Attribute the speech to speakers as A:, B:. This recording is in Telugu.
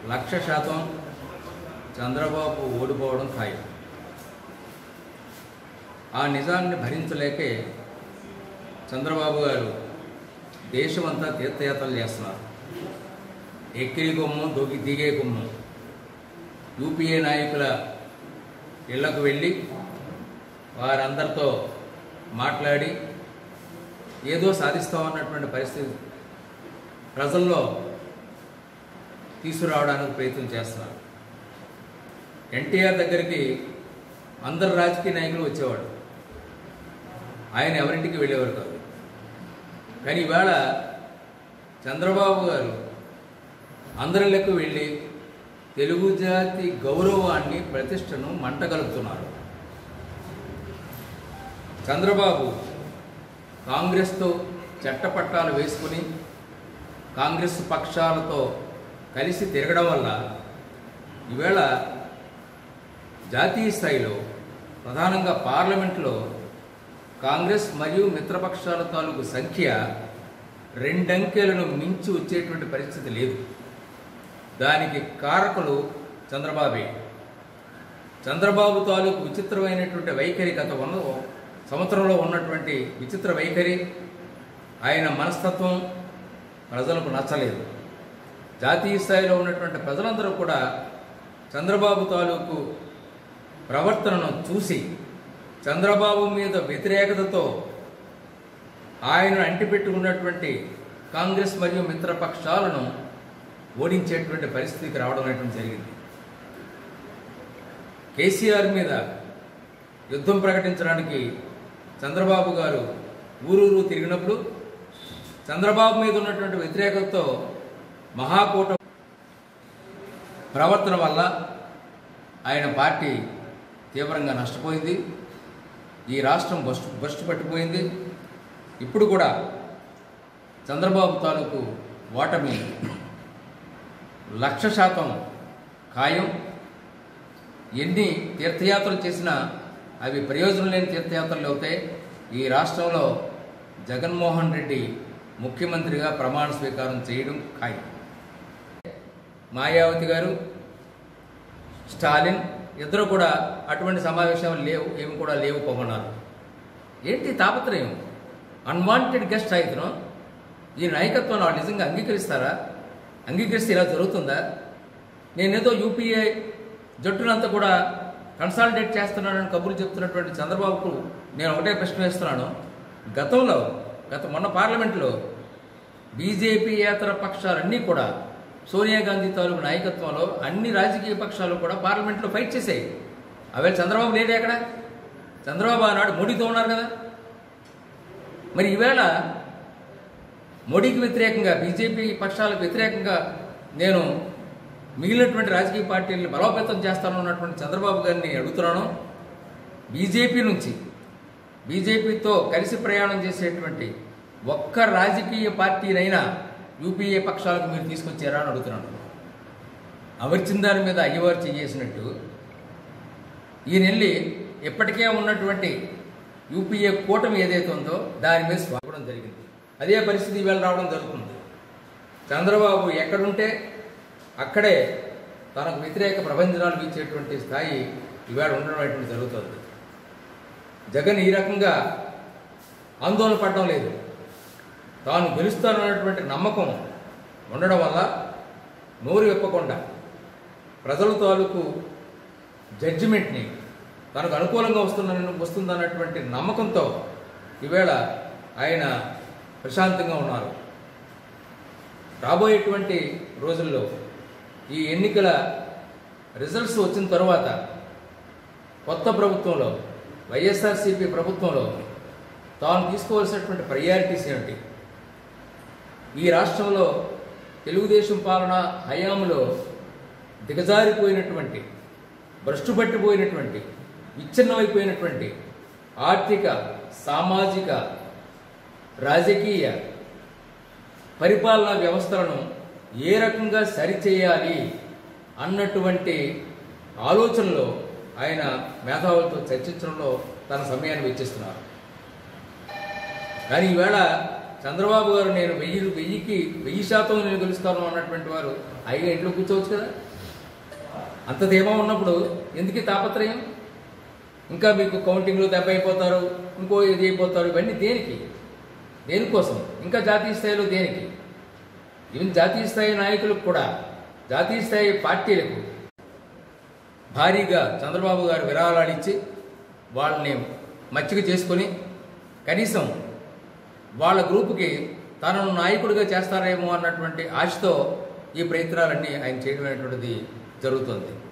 A: లక్ష శాతం చంద్రబాబు ఓడిపోవడం ఖాయం ఆ నిజాన్ని భరించలేకే చంద్రబాబు గారు దేశమంతా తీర్థయాత్రలు చేస్తున్నారు ఎక్కిరి కొమ్ము దొగి దిగే కొమ్ము యూపీఏ నాయకుల ఇళ్లకు వెళ్ళి వారందరితో మాట్లాడి ఏదో సాధిస్తామన్నటువంటి పరిస్థితి ప్రజల్లో తీసుకురావడానికి ప్రయత్నం చేస్తున్నారు ఎన్టీఆర్ దగ్గరికి అందరు రాజకీయ నాయకులు వచ్చేవాడు ఆయన ఎవరింటికి వెళ్ళేవారు కాదు కానీ ఇవాళ చంద్రబాబు గారు అందరిలకు వెళ్ళి తెలుగు జాతి గౌరవాన్ని ప్రతిష్టను మంటగలుపుతున్నారు చంద్రబాబు కాంగ్రెస్తో చట్టపట్టాలు వేసుకుని కాంగ్రెస్ పక్షాలతో కలిసి తిరగడం వల్ల ఈవేళ జాతీయ స్థాయిలో ప్రధానంగా పార్లమెంట్లో కాంగ్రెస్ మరియు మిత్రపక్షాల తాలూకు సంఖ్య రెండంకెలను మించి వచ్చేటువంటి పరిస్థితి లేదు దానికి కారకులు చంద్రబాబే చంద్రబాబు తాలూకు విచిత్రమైనటువంటి వైఖరి గత ఉన్న సంవత్సరంలో ఉన్నటువంటి విచిత్ర వైఖరి ఆయన మనస్తత్వం ప్రజలకు నచ్చలేదు జాతీయ స్థాయిలో ఉన్నటువంటి ప్రజలందరూ కూడా చంద్రబాబు తాలూకు ప్రవర్తనను చూసి చంద్రబాబు మీద వ్యతిరేకతతో ఆయన అంటిపెట్టుకున్నటువంటి కాంగ్రెస్ మరియు మిత్రపక్షాలను ఓడించేటువంటి పరిస్థితికి రావడం అనేటువంటి జరిగింది కేసీఆర్ మీద యుద్ధం ప్రకటించడానికి చంద్రబాబు గారు ఊరూరు తిరిగినప్పుడు చంద్రబాబు మీద ఉన్నటువంటి వ్యతిరేకతతో మహాకూట ప్రవర్తన వల్ల ఆయన పార్టీ తీవ్రంగా నష్టపోయింది ఈ రాష్ట్రం బస్టు బస్టు పట్టిపోయింది ఇప్పుడు కూడా చంద్రబాబు తాలూకు ఓటమి లక్ష శాతం ఖాయం ఎన్ని తీర్థయాత్రలు చేసినా అవి ప్రయోజనం లేని తీర్థయాత్రలు అవుతాయి ఈ రాష్ట్రంలో జగన్మోహన్ రెడ్డి ముఖ్యమంత్రిగా ప్రమాణ స్వీకారం చేయడం ఖాయం మాయావతి గారు స్టాలిన్ ఇద్దరు కూడా అటువంటి సమావేశాలు లేవు ఏమి కూడా లేవు పొమ్మన్నారు ఏంటి తాపత్రయం అన్వాంటెడ్ గెస్ట్ అయితను ఈ నాయకత్వం వాళ్ళు నిజంగా అంగీకరిస్తారా అంగీకరిస్తే ఇలా జరుగుతుందా నేనేదో యూపీఏ జట్టునంతా కూడా కన్సాలిడేట్ చేస్తున్నానని కబుర్లు చెప్తున్నటువంటి చంద్రబాబుకు నేను ఒకటే ప్రశ్న వేస్తున్నాను గతంలో గత మొన్న పార్లమెంట్లో బీజేపీ ఏతర పక్షాలన్నీ కూడా సోనియా గాంధీ తాలూకు నాయకత్వంలో అన్ని రాజకీయ పక్షాలు కూడా పార్లమెంట్లో ఫైట్ చేసాయి అవేళ చంద్రబాబు లేడే అక్కడ చంద్రబాబు ఆనాడు మోడీతో ఉన్నారు కదా మరి ఈవేళ మోడీకి వ్యతిరేకంగా బీజేపీ పక్షాలకు వ్యతిరేకంగా నేను మిగిలినటువంటి రాజకీయ పార్టీలను బలోపేతం చేస్తాను అన్నటువంటి చంద్రబాబు గారిని అడుగుతున్నాను బీజేపీ నుంచి బీజేపీతో కలిసి ప్రయాణం చేసేటువంటి ఒక్క రాజకీయ పార్టీనైనా యూపీఏ పక్షాలకు మీరు తీసుకొచ్చారా అని అడుగుతున్నాను అమర్చిన దాని మీద అయ్యవారు చేసినట్టు ఈయన వెళ్ళి ఇప్పటికే ఉన్నటువంటి యూపీఏ కూటమి ఏదైతే ఉందో దాని మీద స్వాగడం జరిగింది అదే పరిస్థితి ఈవేళ రావడం జరుగుతుంది చంద్రబాబు ఎక్కడుంటే అక్కడే తనకు వ్యతిరేక ప్రబంధనాలు ఇచ్చేటువంటి స్థాయి ఇవాళ ఉండడం అనేటువంటి జరుగుతుంది జగన్ ఈ రకంగా ఆందోళన పడడం లేదు తాను గెలుస్తానన్నటువంటి నమ్మకం ఉండడం వల్ల నోరు విప్పకుండా ప్రజల తాలూకు జడ్జిమెంట్ని తనకు అనుకూలంగా వస్తుందని వస్తుందన్నటువంటి నమ్మకంతో ఈవేళ ఆయన ప్రశాంతంగా ఉన్నారు రాబోయేటువంటి రోజుల్లో ఈ ఎన్నికల రిజల్ట్స్ వచ్చిన తర్వాత కొత్త ప్రభుత్వంలో వైఎస్ఆర్సీపీ ప్రభుత్వంలో తాను తీసుకోవాల్సినటువంటి ప్రయారిటీస్ ఏమిటి ఈ రాష్ట్రంలో తెలుగుదేశం పాలన హయాంలో దిగజారిపోయినటువంటి భ్రష్టుపట్టిపోయినటువంటి విచ్ఛిన్నమైపోయినటువంటి ఆర్థిక సామాజిక రాజకీయ పరిపాలనా వ్యవస్థలను ఏ రకంగా సరిచేయాలి అన్నటువంటి ఆలోచనలో ఆయన మేధావులతో చర్చించడంలో తన సమయాన్ని వెచ్చిస్తున్నారు కానీ ఈవేళ చంద్రబాబు గారు నేను వెయ్యి వెయ్యికి వెయ్యి శాతం నేను గెలుస్తాను అన్నటువంటి వారు అయిగా ఇంట్లో కూర్చోవచ్చు కదా అంత ధీమా ఉన్నప్పుడు ఎందుకు ఈ తాపత్రయం ఇంకా మీకు కౌంటింగ్లు దెబ్బ అయిపోతారు ఇంకో ఇది అయిపోతారు ఇవన్నీ దేనికి దేనికోసం ఇంకా జాతీయ స్థాయిలో దేనికి ఈవెన్ జాతీయ స్థాయి నాయకులకు కూడా జాతీయ స్థాయి పార్టీలకు భారీగా చంద్రబాబు గారు విరాళాలిచ్చి వాళ్ళని మచ్చిక చేసుకొని కనీసం వాళ్ళ గ్రూపుకి తనను నాయకుడిగా చేస్తారేమో అన్నటువంటి ఆశతో ఈ ప్రయత్నాలన్నీ ఆయన చేయడం అనేటువంటిది జరుగుతుంది